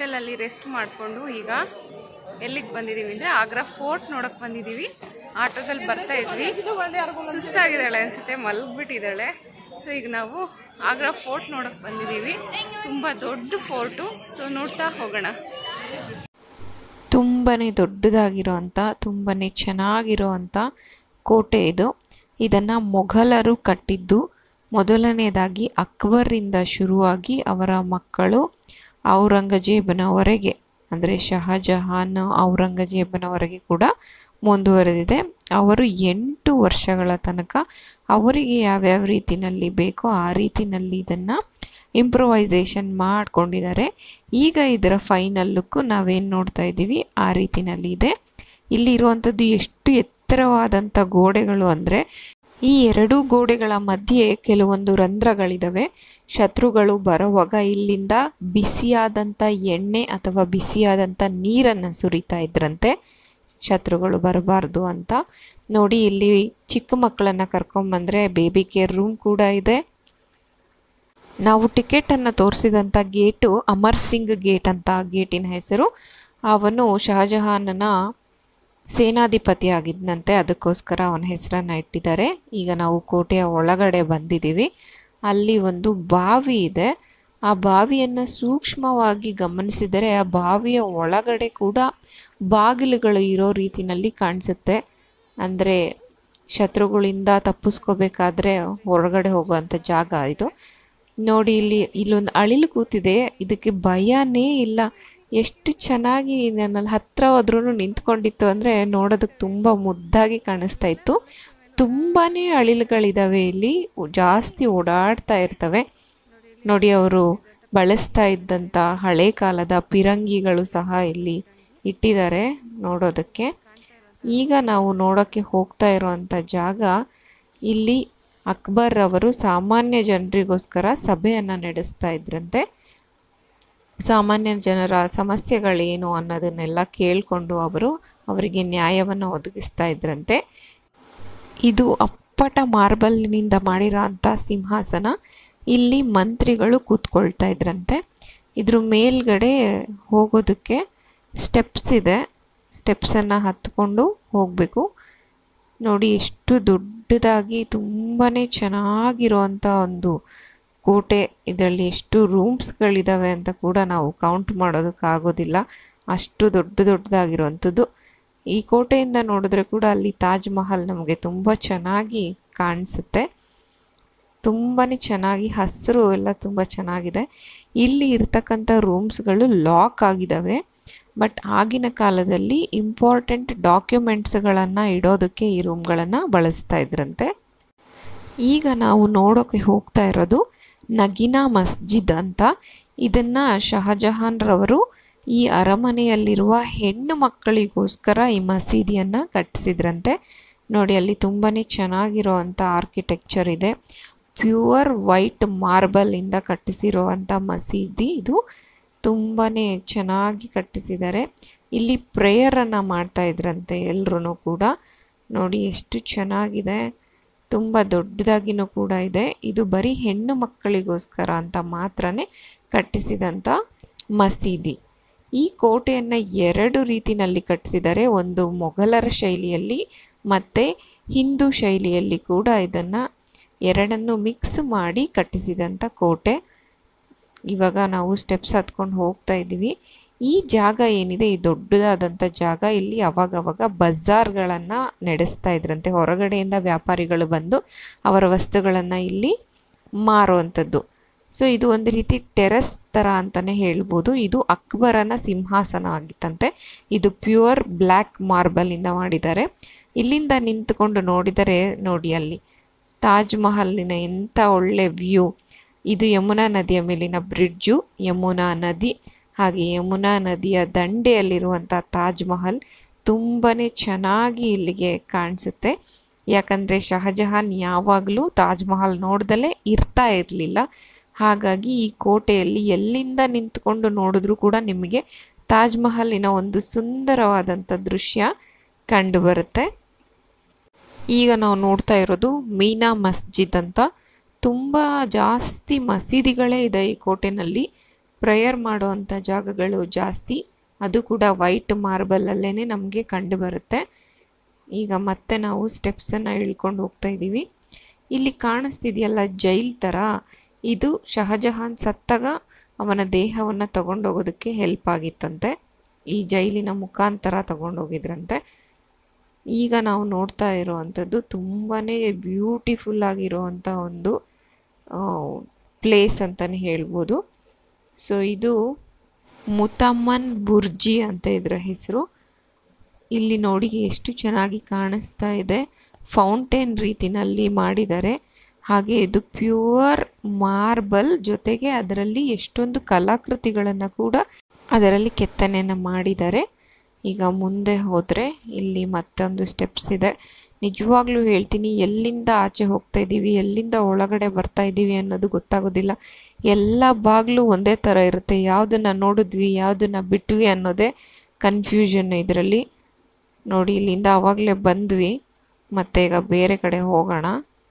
ಹೋಟೆಲಲ್ಲಿ ರೆಸ್ಟ್ ಮಾಡಿಕೊಂಡು ಈಗ ಎಲ್ಲಿಗೆ ಬಂದಿದೀವಿ ಅಂದ್ರೆ ಆಗ್ರಾ ಫೋರ್ಟ್ ನೋಡಕ್ ಬಂದಿದೀವಿ ಆಟೋದಲ್ಲಿ ಬರ್ತಾ ಇದ್ವಿ ಸುಸ್ತಾಗಿದ್ದಾಳೆ ಅನ್ಸುತ್ತೆ ಮಲಗ್ಬಿಟ್ಟಿದ್ದಾಳೆ ಸೊ ಈಗ ನಾವು ಆಗ್ರಾ ಫೋರ್ಟ್ ನೋಡಕ್ ಬಂದಿದೀವಿ ತುಂಬಾ ದೊಡ್ಡ ಫೋರ್ಟು ಸೊ ನೋಡ್ತಾ ಹೋಗೋಣ ತುಂಬನೇ ದೊಡ್ಡದಾಗಿರೋವಂಥ ತುಂಬನೇ ಚೆನ್ನಾಗಿರೋವಂಥ ಕೋಟೆ ಇದು ಇದನ್ನು ಮೊಘಲರು ಕಟ್ಟಿದ್ದು ಮೊದಲನೇದಾಗಿ ಅಕ್ಬರಿಂದ ಶುರುವಾಗಿ ಅವರ ಮಕ್ಕಳು ಔರಂಗಜೇಬನವರೆಗೆ ಅಂದರೆ ಶಹಜಹಾನ್ ಔರಂಗಜೇಬನವರೆಗೆ ಕೂಡ ಮುಂದುವರೆದಿದೆ ಅವರು ಎಂಟು ವರ್ಷಗಳ ತನಕ ಅವರಿಗೆ ಯಾವ್ಯಾವ ರೀತಿನಲ್ಲಿ ಬೇಕೋ ಆ ರೀತಿನಲ್ಲಿ ಇದನ್ನು ಇಂಪ್ರೊವೈಸೇಷನ್ ಮಾಡ್ಕೊಂಡಿದ್ದಾರೆ ಈಗ ಇದರ ಫೈನಲ್ ಲುಕ್ಕು ನಾವೇನು ನೋಡ್ತಾ ಇದ್ದೀವಿ ಆ ರೀತಿನಲ್ಲಿ ಇದೆ ಇಲ್ಲಿ ಇರುವಂಥದ್ದು ಎಷ್ಟು ಎತ್ತರವಾದಂಥ ಗೋಡೆಗಳು ಅಂದರೆ ಈ ಎರಡೂ ಗೋಡೆಗಳ ಮಧ್ಯೆ ಕೆಲವೊಂದು ರಂಧ್ರಗಳಿದಾವೆ ಶತ್ರುಗಳು ಬರುವಾಗ ಇಲ್ಲಿಂದ ಬಿಸಿಯಾದಂಥ ಎಣ್ಣೆ ಅಥವಾ ಬಿಸಿಯಾದಂಥ ನೀರನ್ನು ಸುರಿತಾ ಇದ್ರಂತೆ ಶತ್ರುಗಳು ಬರಬಾರ್ದು ಅಂತ ನೋಡಿ ಇಲ್ಲಿ ಚಿಕ್ಕ ಮಕ್ಕಳನ್ನು ಕರ್ಕೊಂಬಂದ್ರೆ ಬೇಬಿ ಕೇರ್ ರೂಮ್ ಕೂಡ ಇದೆ ನಾವು ಟಿಕೆಟನ್ನು ತೋರಿಸಿದಂಥ ಗೇಟು ಅಮರ್ ಸಿಂಗ್ ಗೇಟ್ ಅಂತ ಆ ಗೇಟಿನ ಹೆಸರು ಅವನು ಶಹಜಹಾನನ ಸೇನಾಧಿಪತಿ ಆಗಿದ್ದಂತೆ ಅದಕ್ಕೋಸ್ಕರ ಅವನ ಹೆಸರನ್ನು ಇಟ್ಟಿದ್ದಾರೆ ಈಗ ನಾವು ಕೋಟೆಯ ಒಳಗಡೆ ಬಂದಿದ್ದೀವಿ ಅಲ್ಲಿ ಒಂದು ಬಾವಿ ಇದೆ ಆ ಬಾವಿಯನ್ನು ಸೂಕ್ಷ್ಮವಾಗಿ ಗಮನಿಸಿದರೆ ಆ ಬಾವಿಯ ಒಳಗಡೆ ಕೂಡ ಬಾಗಿಲುಗಳು ಇರೋ ರೀತಿನಲ್ಲಿ ಕಾಣಿಸುತ್ತೆ ಅಂದರೆ ಶತ್ರುಗಳಿಂದ ತಪ್ಪಿಸ್ಕೋಬೇಕಾದ್ರೆ ಹೊರಗಡೆ ಹೋಗುವಂಥ ಜಾಗ ಇದು ನೋಡಿ ಇಲ್ಲಿ ಇಲ್ಲೊಂದು ಅಳಿಲು ಕೂತಿದೆ ಇದಕ್ಕೆ ಭಯನೇ ಇಲ್ಲ ಎಷ್ಟು ಚೆನ್ನಾಗಿ ನನ್ನಲ್ಲಿ ಹತ್ರ ಹೋದ್ರೂ ನಿಂತ್ಕೊಂಡಿತ್ತು ಅಂದರೆ ನೋಡೋದಕ್ಕೆ ತುಂಬ ಮುದ್ದಾಗಿ ಕಾಣಿಸ್ತಾ ಇತ್ತು ತುಂಬಾ ಅಳಿಲುಗಳಿದ್ದಾವೆ ಇಲ್ಲಿ ಜಾಸ್ತಿ ಓಡಾಡ್ತಾ ಇರ್ತವೆ ನೋಡಿ ಅವರು ಬಳಸ್ತಾ ಇದ್ದಂಥ ಹಳೆ ಕಾಲದ ಪಿರಂಗಿಗಳು ಸಹ ಇಲ್ಲಿ ಇಟ್ಟಿದ್ದಾರೆ ನೋಡೋದಕ್ಕೆ ಈಗ ನಾವು ನೋಡೋಕ್ಕೆ ಹೋಗ್ತಾ ಇರುವಂಥ ಜಾಗ ಇಲ್ಲಿ ಅಕ್ಬರ್ ಅವರು ಸಾಮಾನ್ಯ ಜನರಿಗೋಸ್ಕರ ಸಭೆಯನ್ನು ನಡೆಸ್ತಾ ಇದ್ರಂತೆ ಸಾಮಾನ್ಯ ಜನರ ಸಮಸ್ಯೆಗಳೇನು ಅನ್ನೋದನ್ನೆಲ್ಲ ಕೇಳಿಕೊಂಡು ಅವರು ಅವರಿಗೆ ನ್ಯಾಯವನ್ನು ಒದಗಿಸ್ತಾ ಇದ್ರಂತೆ ಇದು ಅಪ್ಪಟ ಮಾರ್ಬಲ್ನಿಂದ ಮಾಡಿರೋ ಅಂಥ ಸಿಂಹಾಸನ ಇಲ್ಲಿ ಮಂತ್ರಿಗಳು ಕೂತ್ಕೊಳ್ತಾ ಇದ್ರಂತೆ ಇದ್ರ ಮೇಲ್ಗಡೆ ಹೋಗೋದಕ್ಕೆ ಸ್ಟೆಪ್ಸ್ ಇದೆ ಸ್ಟೆಪ್ಸನ್ನು ಹತ್ಕೊಂಡು ಹೋಗಬೇಕು ನೋಡಿ ಎಷ್ಟು ದೊಡ್ಡದಾಗಿ ತುಂಬಾ ಚೆನ್ನಾಗಿರುವಂಥ ಒಂದು ಕೋಟೆ ಇದರಲ್ಲಿ ಎಷ್ಟು ರೂಮ್ಸ್ಗಳಿದ್ದಾವೆ ಅಂತ ಕೂಡ ನಾವು ಕೌಂಟ್ ಮಾಡೋದಕ್ಕಾಗೋದಿಲ್ಲ ಅಷ್ಟು ದೊಡ್ಡ ದೊಡ್ಡದಾಗಿರುವಂಥದ್ದು ಈ ಕೋಟೆಯಿಂದ ನೋಡಿದ್ರೆ ಕೂಡ ಅಲ್ಲಿ ತಾಜ್ ಮಹಲ್ ನಮಗೆ ತುಂಬ ಚೆನ್ನಾಗಿ ಕಾಣಿಸುತ್ತೆ ತುಂಬಾ ಚೆನ್ನಾಗಿ ಹಸಿರು ಎಲ್ಲ ತುಂಬ ಚೆನ್ನಾಗಿದೆ ಇಲ್ಲಿ ಇರ್ತಕ್ಕಂಥ ರೂಮ್ಸ್ಗಳು ಲಾಕ್ ಆಗಿದ್ದಾವೆ ಬಟ್ ಆಗಿನ ಕಾಲದಲ್ಲಿ ಇಂಪಾರ್ಟೆಂಟ್ ಡಾಕ್ಯುಮೆಂಟ್ಸ್ಗಳನ್ನು ಇಡೋದಕ್ಕೆ ಈ ರೂಮ್ಗಳನ್ನು ಬಳಸ್ತಾ ಇದ್ರಂತೆ ಈಗ ನಾವು ನೋಡೋಕೆ ಹೋಗ್ತಾ ಇರೋದು ನಗಿನಾ ಮಸ್ಜಿದ್ ಅಂತ ಇದನ್ನು ಶಹಜಹಾನ್ರವರು ಈ ಅರಮನೆಯಲ್ಲಿರುವ ಹೆಣ್ಣು ಮಕ್ಕಳಿಗೋಸ್ಕರ ಈ ಮಸೀದಿಯನ್ನು ಕಟ್ಟಿಸಿದ್ರಂತೆ ನೋಡಿ ಅಲ್ಲಿ ತುಂಬಾ ಚೆನ್ನಾಗಿರೋವಂಥ ಆರ್ಕಿಟೆಕ್ಚರ್ ಇದೆ ಪ್ಯೂರ್ ವೈಟ್ ಮಾರ್ಬಲಿಂದ ಕಟ್ಟಿಸಿರುವಂಥ ಮಸೀದಿ ಇದು ತುಂಬಾ ಚೆನ್ನಾಗಿ ಕಟ್ಟಿಸಿದ್ದಾರೆ ಇಲ್ಲಿ ಪ್ರೇಯರನ್ನು ಮಾಡ್ತಾ ಇದ್ರಂತೆ ಎಲ್ಲರೂ ಕೂಡ ನೋಡಿ ಎಷ್ಟು ಚೆನ್ನಾಗಿದೆ ತುಂಬ ದೊಡ್ಡದಾಗಿನೂ ಕೂಡ ಇದೆ ಇದು ಬರೀ ಹೆಣ್ಣು ಮಕ್ಕಳಿಗೋಸ್ಕರ ಅಂತ ಮಾತ್ರನೇ ಕಟ್ಟಿಸಿದಂಥ ಮಸೀದಿ ಈ ಕೋಟೆಯನ್ನು ಎರಡು ರೀತಿನಲ್ಲಿ ಕಟ್ಟಿಸಿದ್ದಾರೆ ಒಂದು ಮೊಘಲರ ಶೈಲಿಯಲ್ಲಿ ಮತ್ತು ಹಿಂದೂ ಶೈಲಿಯಲ್ಲಿ ಕೂಡ ಇದನ್ನು ಎರಡನ್ನು ಮಿಕ್ಸ್ ಮಾಡಿ ಕಟ್ಟಿಸಿದಂಥ ಕೋಟೆ ಇವಾಗ ನಾವು ಸ್ಟೆಪ್ಸ್ ಹತ್ಕೊಂಡು ಹೋಗ್ತಾ ಇದ್ದೀವಿ ಈ ಜಾಗ ಏನಿದೆ ಈ ದೊಡ್ಡದಾದಂಥ ಜಾಗ ಇಲ್ಲಿ ಅವಾಗವಾಗ ಬಜಾರ್ಗಳನ್ನು ನಡೆಸ್ತಾ ಇದ್ರಂತೆ ಹೊರಗಡೆಯಿಂದ ವ್ಯಾಪಾರಿಗಳು ಬಂದು ಅವರ ವಸ್ತುಗಳನ್ನು ಇಲ್ಲಿ ಮಾರುವಂಥದ್ದು ಸೊ ಇದು ಒಂದು ರೀತಿ ಟೆರೆಸ್ ಥರ ಅಂತಲೇ ಹೇಳ್ಬೋದು ಇದು ಅಕ್ಬರನ ಸಿಂಹಾಸನ ಆಗಿತ್ತಂತೆ ಇದು ಪ್ಯೂರ್ ಬ್ಲ್ಯಾಕ್ ಮಾರ್ಬಲಿಂದ ಮಾಡಿದ್ದಾರೆ ಇಲ್ಲಿಂದ ನಿಂತುಕೊಂಡು ನೋಡಿದರೆ ನೋಡಿ ಅಲ್ಲಿ ತಾಜ್ ಮಹಲಿನ ಎಂಥ ಒಳ್ಳೆ ವ್ಯೂ ಇದು ಯಮುನಾ ನದಿಯ ಮೇಲಿನ ಬ್ರಿಡ್ಜು ಯಮುನಾ ನದಿ ಹಾಗೆ ಯಮುನಾ ನದಿಯ ದಂಡೆಯಲ್ಲಿರುವಂಥ ತಾಜ್ ಮಹಲ್ ತುಂಬಾ ಚೆನ್ನಾಗಿ ಇಲ್ಲಿಗೆ ಕಾಣಿಸುತ್ತೆ ಯಾಕಂದರೆ ಶಹಜಹಾನ್ ಯಾವಾಗಲೂ ತಾಜ್ ಮಹಲ್ ನೋಡ್ದಲೇ ಇರ್ತಾ ಇರಲಿಲ್ಲ ಹಾಗಾಗಿ ಈ ಕೋಟೆಯಲ್ಲಿ ಎಲ್ಲಿಂದ ನಿಂತ್ಕೊಂಡು ನೋಡಿದ್ರೂ ಕೂಡ ನಿಮಗೆ ತಾಜ್ ಮಹಲಿನ ಒಂದು ಸುಂದರವಾದಂಥ ದೃಶ್ಯ ಕಂಡುಬರುತ್ತೆ ಈಗ ನಾವು ನೋಡ್ತಾ ಇರೋದು ಮೀನಾ ಮಸ್ಜಿದ್ ಅಂತ ತುಂಬ ಜಾಸ್ತಿ ಮಸೀದಿಗಳೇ ಇದೆ ಈ ಕೋಟೆನಲ್ಲಿ ಪ್ರೇಯರ್ ಮಾಡುವಂಥ ಜಾಗಗಳು ಜಾಸ್ತಿ ಅದು ಕೂಡ ವೈಟ್ ಮಾರ್ಬಲಲ್ಲೇ ನಮಗೆ ಕಂಡು ಬರುತ್ತೆ ಈಗ ಮತ್ತೆ ನಾವು ಸ್ಟೆಪ್ಸನ್ನು ಇಳ್ಕೊಂಡು ಹೋಗ್ತಾ ಇದ್ದೀವಿ ಇಲ್ಲಿ ಕಾಣಿಸ್ತಿದೆಯಲ್ಲ ಜೈಲ್ ಥರ ಇದು ಶಹಜಹಾನ್ ಸತ್ತಾಗ ಅವನ ದೇಹವನ್ನು ತಗೊಂಡೋಗೋದಕ್ಕೆ ಹೆಲ್ಪ್ ಆಗಿತ್ತಂತೆ ಈ ಜೈಲಿನ ಮುಖಾಂತರ ತಗೊಂಡೋಗಿದ್ರಂತೆ ಈಗ ನಾವು ನೋಡ್ತಾ ಇರುವಂಥದ್ದು ತುಂಬಾ ಬ್ಯೂಟಿಫುಲ್ ಆಗಿರುವಂಥ ಒಂದು ಪ್ಲೇಸ್ ಅಂತಲೇ ಹೇಳ್ಬೋದು ಸೊ ಇದು ಮುತಮ್ಮನ್ ಬುರ್ಜಿ ಅಂತ ಇದರ ಹೆಸರು ಇಲ್ಲಿ ನೋಡಿ ಎಷ್ಟು ಚೆನ್ನಾಗಿ ಕಾಣಿಸ್ತಾ ಇದೆ ಫೌಂಟೇನ್ ರೀತಿನಲ್ಲಿ ಮಾಡಿದ್ದಾರೆ ಹಾಗೆ ಇದು ಪ್ಯೂರ್ ಮಾರ್ಬಲ್ ಜೊತೆಗೆ ಅದರಲ್ಲಿ ಎಷ್ಟೊಂದು ಕಲಾಕೃತಿಗಳನ್ನು ಕೂಡ ಅದರಲ್ಲಿ ಕೆತ್ತನೆಯನ್ನು ಮಾಡಿದ್ದಾರೆ ಈಗ ಮುಂದೆ ಹೋದರೆ ಇಲ್ಲಿ ಮತ್ತೊಂದು ಸ್ಟೆಪ್ಸ್ ಇದೆ ನಿಜವಾಗ್ಲೂ ಹೇಳ್ತೀನಿ ಎಲ್ಲಿಂದ ಆಚೆ ಹೋಗ್ತಾ ಇದ್ದೀವಿ ಎಲ್ಲಿಂದ ಒಳಗಡೆ ಬರ್ತಾ ಇದ್ದೀವಿ ಅನ್ನೋದು ಗೊತ್ತಾಗೋದಿಲ್ಲ ಎಲ್ಲ ಬಾಗಿಲು ಒಂದೇ ಥರ ಇರುತ್ತೆ ಯಾವುದನ್ನು ನೋಡಿದ್ವಿ ಯಾವುದನ್ನು ಬಿಟ್ವಿ ಅನ್ನೋದೇ ಕನ್ಫ್ಯೂಷನ್ ಇದರಲ್ಲಿ ನೋಡಿ ಇಲ್ಲಿಂದ ಆವಾಗಲೇ ಬಂದ್ವಿ ಮತ್ತೆ ಈಗ ಬೇರೆ ಕಡೆ ಹೋಗೋಣ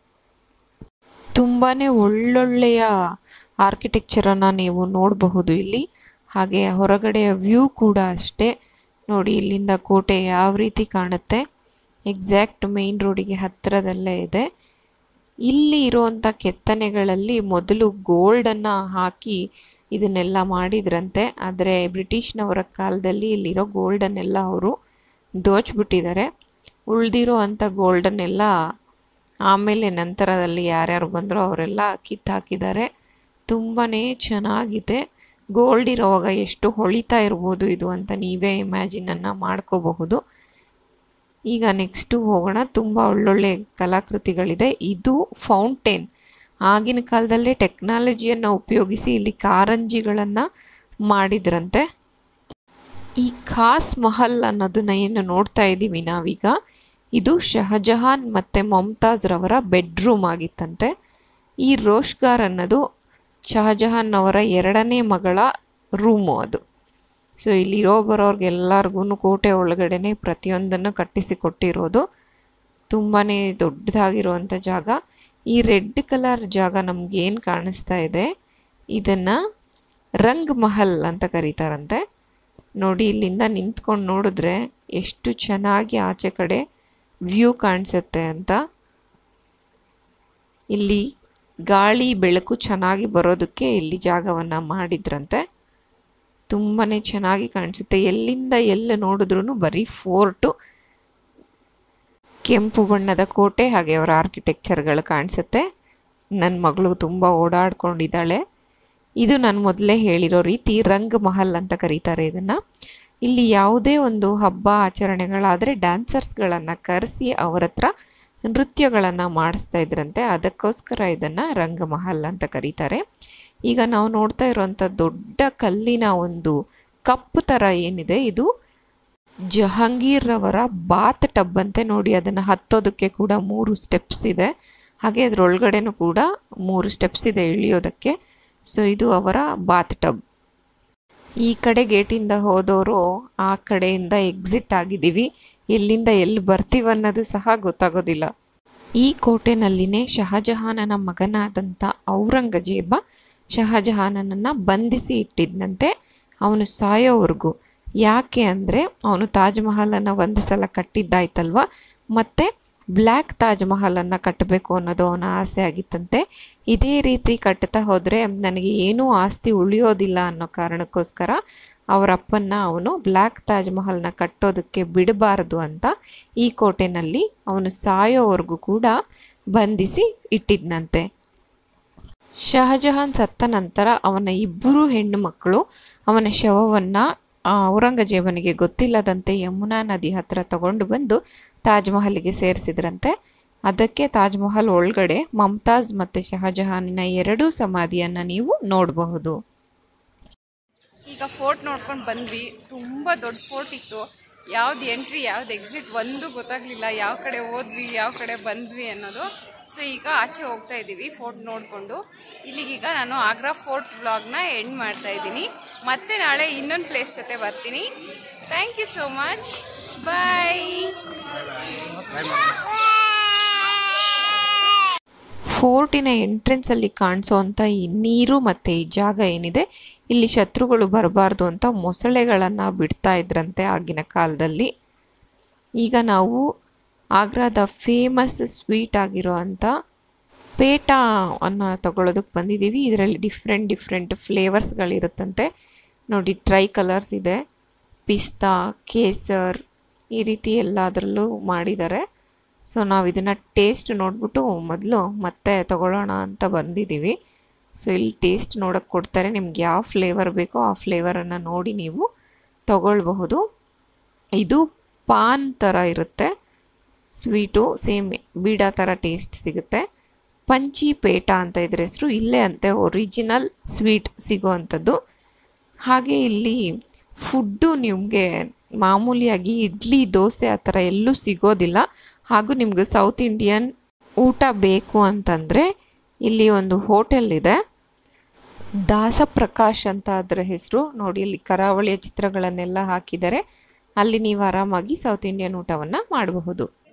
ತುಂಬಾ ಒಳ್ಳೊಳ್ಳೆಯ ಆರ್ಕಿಟೆಕ್ಚರನ್ನು ನೀವು ನೋಡಬಹುದು ಇಲ್ಲಿ ಹಾಗೆ ಹೊರಗಡೆಯ ವ್ಯೂ ಕೂಡ ಅಷ್ಟೇ ನೋಡಿ ಇಲ್ಲಿಂದ ಕೋಟೆ ಯಾವ ರೀತಿ ಕಾಣುತ್ತೆ ಎಕ್ಸಾಕ್ಟ್ ಮೇನ್ ರೋಡಿಗೆ ಹತ್ತಿರದಲ್ಲೇ ಇದೆ ಇಲ್ಲಿ ಇರುವಂಥ ಕೆತ್ತನೆಗಳಲ್ಲಿ ಮೊದಲು ಗೋಲ್ಡನ್ನು ಹಾಕಿ ಇದನ್ನೆಲ್ಲ ಮಾಡಿದ್ರಂತೆ ಆದರೆ ಬ್ರಿಟಿಷ್ನವರ ಕಾಲದಲ್ಲಿ ಇಲ್ಲಿರೋ ಗೋಲ್ಡನ್ನೆಲ್ಲ ಅವರು ದೋಚ್ಬಿಟ್ಟಿದ್ದಾರೆ ಉಳಿದಿರೋ ಅಂಥ ಗೋಲ್ಡನ್ನೆಲ್ಲ ಆಮೇಲೆ ನಂತರದಲ್ಲಿ ಯಾರ್ಯಾರು ಬಂದರೋ ಅವರೆಲ್ಲ ಕಿತ್ತಾಕಿದ್ದಾರೆ ತುಂಬಾ ಚೆನ್ನಾಗಿದೆ ಗೋಲ್ಡ್ ಇರೋವಾಗ ಎಷ್ಟು ಹೊಳಿತಾ ಇರ್ಬೋದು ಇದು ಅಂತ ನೀವೇ ಇಮ್ಯಾಜಿನನ್ನು ಮಾಡ್ಕೋಬಹುದು ಈಗ ನೆಕ್ಸ್ಟು ಹೋಗೋಣ ತುಂಬ ಒಳ್ಳೊಳ್ಳೆ ಕಲಾಕೃತಿಗಳಿದೆ ಇದು ಫೌಂಟೇನ್ ಆಗಿನ ಕಾಲದಲ್ಲೇ ಟೆಕ್ನಾಲಜಿಯನ್ನು ಉಪಯೋಗಿಸಿ ಇಲ್ಲಿ ಕಾರಂಜಿಗಳನ್ನು ಮಾಡಿದ್ರಂತೆ ಈ ಖಾಸ್ ಮಹಲ್ ಅನ್ನೋದನ್ನ ಏನು ನೋಡ್ತಾ ಇದ್ದೀವಿ ನಾವೀಗ ಇದು ಶಹಜಹಾನ್ ಮತ್ತು ಮುಮ್ತಾಜ್ ರವರ ಬೆಡ್ರೂಮ್ ಆಗಿತ್ತಂತೆ ಈ ರೋಷ್ಗಾರ್ ಅನ್ನೋದು ಶಹಜಹಾನ್ ಅವರ ಎರಡನೇ ಮಗಳ ರೂಮು ಅದು ಸೊ ಇಲ್ಲಿರೋ ಬರೋರ್ಗೆಲ್ಲರಿಗೂ ಕೋಟೆ ಒಳಗಡೆನೆ ಪ್ರತಿಯೊಂದನ್ನು ಕಟ್ಟಿಸಿ ಕೊಟ್ಟಿರೋದು ತುಂಬಾ ದೊಡ್ಡದಾಗಿರುವಂಥ ಜಾಗ ಈ ರೆಡ್ ಕಲರ್ ಜಾಗ ನಮಗೇನು ಕಾಣಿಸ್ತಾ ಇದೆ ಇದನ್ನು ರಂಗ್ ಮಹಲ್ ಅಂತ ಕರೀತಾರಂತೆ ನೋಡಿ ಇಲ್ಲಿಂದ ನಿಂತ್ಕೊಂಡು ನೋಡಿದ್ರೆ ಎಷ್ಟು ಚೆನ್ನಾಗಿ ಆಚೆ ಕಡೆ ವ್ಯೂ ಕಾಣಿಸುತ್ತೆ ಅಂತ ಇಲ್ಲಿ ಗಾಳಿ ಬೆಳಕು ಚೆನ್ನಾಗಿ ಬರೋದಕ್ಕೆ ಇಲ್ಲಿ ಜಾಗವನ್ನು ಮಾಡಿದ್ರಂತೆ ತುಂಬಾ ಚೆನ್ನಾಗಿ ಕಾಣಿಸುತ್ತೆ ಎಲ್ಲಿಂದ ಎಲ್ಲ ನೋಡಿದ್ರೂ ಬರೀ ಫೋರ್ಟು ಕೆಂಪು ಬಣ್ಣದ ಕೋಟೆ ಹಾಗೆ ಅವರ ಆರ್ಕಿಟೆಕ್ಚರ್ಗಳು ಕಾಣಿಸುತ್ತೆ ನನ್ನ ಮಗಳು ತುಂಬ ಓಡಾಡ್ಕೊಂಡಿದ್ದಾಳೆ ಇದು ನಾನು ಮೊದಲೇ ಹೇಳಿರೋ ರೀತಿ ರಂಗ್ ಮಹಲ್ ಅಂತ ಕರೀತಾರೆ ಇದನ್ನು ಇಲ್ಲಿ ಯಾವುದೇ ಒಂದು ಹಬ್ಬ ಆಚರಣೆಗಳಾದರೆ ಡ್ಯಾನ್ಸರ್ಸ್ಗಳನ್ನು ಕರೆಸಿ ಅವರ ಹತ್ರ ನೃತ್ಯಗಳನ್ನು ಮಾಡಿಸ್ತಾ ಇದ್ರಂತೆ ಅದಕ್ಕೋಸ್ಕರ ಇದನ್ನು ರಂಗ ಮಹಲ್ ಅಂತ ಕರೀತಾರೆ ಈಗ ನಾವು ನೋಡ್ತಾ ಇರುವಂಥ ದೊಡ್ಡ ಕಲ್ಲಿನ ಒಂದು ಕಪ್ಪು ಥರ ಏನಿದೆ ಇದು ಜಹಾಂಗೀರ್ ಅವರ ಬಾತ್ ಟಬ್ ಅಂತೆ ನೋಡಿ ಅದನ್ನು ಹತ್ತೋದಕ್ಕೆ ಕೂಡ ಮೂರು ಸ್ಟೆಪ್ಸ್ ಇದೆ ಹಾಗೆ ಅದರೊಳಗಡೆನೂ ಕೂಡ ಮೂರು ಸ್ಟೆಪ್ಸ್ ಇದೆ ಇಳಿಯೋದಕ್ಕೆ ಸೊ ಇದು ಅವರ ಬಾತ್ ಟಬ್ ಈ ಕಡೆ ಗೇಟಿಂದ ಹೋದವರು ಆ ಕಡೆಯಿಂದ ಎಕ್ಸಿಟ್ ಆಗಿದ್ದೀವಿ ಎಲ್ಲಿಂದ ಎಲ್ಲಿ ಬರ್ತೀವಿ ಅನ್ನೋದು ಸಹ ಗೊತ್ತಾಗೋದಿಲ್ಲ ಈ ಕೋಟೆನಲ್ಲಿನೇ ಶಹಜಹಾನನ ಮಗನಾದಂಥ ಔರಂಗಜೇಬ ಶಹಜಹಾನನನ್ನು ಬಂಧಿಸಿ ಇಟ್ಟಿದ್ದಂತೆ ಅವನು ಸಾಯೋವರೆಗೂ ಯಾಕೆ ಅಂದರೆ ಅವನು ತಾಜ್ ಮಹಲನ್ನು ಒಂದು ಸಲ ಕಟ್ಟಿದ್ದಾಯ್ತಲ್ವ ಮತ್ತು ಬ್ಲ್ಯಾಕ್ ತಾಜ್ ಮಹಲನ್ನು ಕಟ್ಟಬೇಕು ಅನ್ನೋದು ಅವನ ಆಸೆ ಆಗಿತ್ತಂತೆ ಇದೇ ರೀತಿ ಕಟ್ತಾ ಹೋದರೆ ನನಗೆ ಏನೂ ಆಸ್ತಿ ಉಳಿಯೋದಿಲ್ಲ ಅನ್ನೋ ಕಾರಣಕ್ಕೋಸ್ಕರ ಅವರ ಅಪ್ಪನ್ನ ಅವನು ಬ್ಲ್ಯಾಕ್ ತಾಜ್ ಮಹಲ್ನ ಕಟ್ಟೋದಕ್ಕೆ ಬಿಡಬಾರದು ಅಂತ ಈ ಕೋಟೆನಲ್ಲಿ ಅವನು ಸಾಯೋವರೆಗೂ ಕೂಡ ಬಂಧಿಸಿ ಇಟ್ಟಿದ್ನಂತೆ ಶಹಜಹಾನ್ ಸತ್ತ ನಂತರ ಅವನ ಇಬ್ಬರು ಹೆಣ್ಣು ಮಕ್ಕಳು ಅವನ ಶವವನ್ನು ಔರಂಗಜೇಬನಿಗೆ ಗೊತ್ತಿಲ್ಲದಂತೆ ಯಮುನಾ ನದಿ ಹತ್ರ ತಗೊಂಡು ಬಂದು ತಾಜ್ ಮಹಲ್ಗೆ ಸೇರಿಸಿದ್ರಂತೆ ಅದಕ್ಕೆ ತಾಜ್ ಮಹಲ್ ಒಳಗಡೆ ಮಮ್ತಾಜ್ ಮತ್ತು ಶಹಜಹಾನಿನ ಎರಡೂ ಸಮಾಧಿಯನ್ನು ನೀವು ನೋಡಬಹುದು ಈಗ ಫೋರ್ಟ್ ನೋಡ್ಕೊಂಡು ಬಂದ್ವಿ ತುಂಬ ದೊಡ್ಡ ಫೋರ್ಟ್ ಇತ್ತು ಯಾವ್ದು ಎಂಟ್ರಿ ಯಾವ್ದು ಎಕ್ಸಿಟ್ ಒಂದು ಗೊತ್ತಾಗ್ಲಿಲ್ಲ ಯಾವ ಕಡೆ ಹೋದ್ವಿ ಯಾವ ಕಡೆ ಬಂದ್ವಿ ಅನ್ನೋದು ಸೊ ಈಗ ಆಚೆ ಹೋಗ್ತಾ ಇದ್ದೀವಿ ಫೋರ್ಟ್ ನೋಡಿಕೊಂಡು ಇಲ್ಲಿಗೀಗ ನಾನು ಆಗ್ರಾ ಫೋರ್ಟ್ ವ್ಲಾಗ್ನ ಎಂಡ್ ಮಾಡ್ತಾ ಇದ್ದೀನಿ ಮತ್ತೆ ನಾಳೆ ಇನ್ನೊಂದು ಪ್ಲೇಸ್ ಜೊತೆ ಬರ್ತೀನಿ thank you so much bye ಫೋರ್ಟಿನ ಎಂಟ್ರೆನ್ಸಲ್ಲಿ ಕಾಣಿಸೋವಂಥ ಈ ನೀರು ಮತ್ತು ಈ ಜಾಗ ಏನಿದೆ ಇಲ್ಲಿ ಶತ್ರುಗಳು ಬರಬಾರ್ದು ಅಂತ ಮೊಸಳೆಗಳನ್ನು ಬಿಡ್ತಾ ಇದ್ರಂತೆ ಆಗಿನ ಕಾಲದಲ್ಲಿ ಈಗ ನಾವು ಆಗ್ರಾದ ಫೇಮಸ್ ಸ್ವೀಟ್ ಆಗಿರೋ ಅಂಥ ಪೇಟ ಅನ್ನು ತಗೊಳ್ಳೋದಕ್ಕೆ ಬಂದಿದ್ದೀವಿ ಇದರಲ್ಲಿ ಡಿಫ್ರೆಂಟ್ ಡಿಫ್ರೆಂಟ್ ಫ್ಲೇವರ್ಸ್ಗಳಿರುತ್ತಂತೆ ನೋಡಿ ಟ್ರೈ ಕಲರ್ಸ್ ಇದೆ ಪಿಸ್ತಾ ಕೇಸರ್ ಈ ರೀತಿ ಎಲ್ಲದರಲ್ಲೂ ಮಾಡಿದ್ದಾರೆ ಸೊ ನಾವು ಇದನ್ನು ಟೇಸ್ಟ್ ನೋಡಿಬಿಟ್ಟು ಮೊದಲು ಮತ್ತೆ ತಗೊಳ್ಳೋಣ ಅಂತ ಬಂದಿದ್ದೀವಿ ಸೊ ಇಲ್ಲಿ ಟೇಸ್ಟ್ ನೋಡೋಕ್ಕೆ ಕೊಡ್ತಾರೆ ನಿಮ್ಗೆ ಯಾವ ಫ್ಲೇವರ್ ಬೇಕೋ ಆ ಫ್ಲೇವರನ್ನು ನೋಡಿ ನೀವು ತಗೊಳ್ಬಹುದು ಇದು ಪಾನ್ ಥರ ಇರುತ್ತೆ ಸ್ವೀಟು ಸೇಮ್ ಬೀಡ ಥರ ಟೇಸ್ಟ್ ಸಿಗುತ್ತೆ ಪಂಚಿ ಪೇಟ ಅಂತ ಇದ್ರ ಹೆಸರು ಇಲ್ಲೇ ಅಂತೆ ಒರಿಜಿನಲ್ ಸ್ವೀಟ್ ಸಿಗೋ ಅಂಥದ್ದು ಹಾಗೆ ಇಲ್ಲಿ ಫುಡ್ಡು ನಿಮಗೆ ಮಾಮೂಲಿಯಾಗಿ ಇಡ್ಲಿ ದೋಸೆ ಆ ಥರ ಎಲ್ಲೂ ಸಿಗೋದಿಲ್ಲ ಹಾಗೂ ನಿಮ್ಗೆ ಸೌತ್ ಇಂಡಿಯನ್ ಊಟ ಬೇಕು ಅಂತಂದರೆ ಇಲ್ಲಿ ಒಂದು ಹೋಟೆಲ್ ಇದೆ ದಾಸಪ್ರಕಾಶ್ ಅಂತ ಅದರ ಹೆಸರು ನೋಡಿ ಇಲ್ಲಿ ಕರಾವಳಿಯ ಚಿತ್ರಗಳನ್ನೆಲ್ಲ ಹಾಕಿದ್ದಾರೆ ಅಲ್ಲಿ ನೀವು ಆರಾಮಾಗಿ ಸೌತ್ ಇಂಡಿಯನ್ ಊಟವನ್ನು ಮಾಡಬಹುದು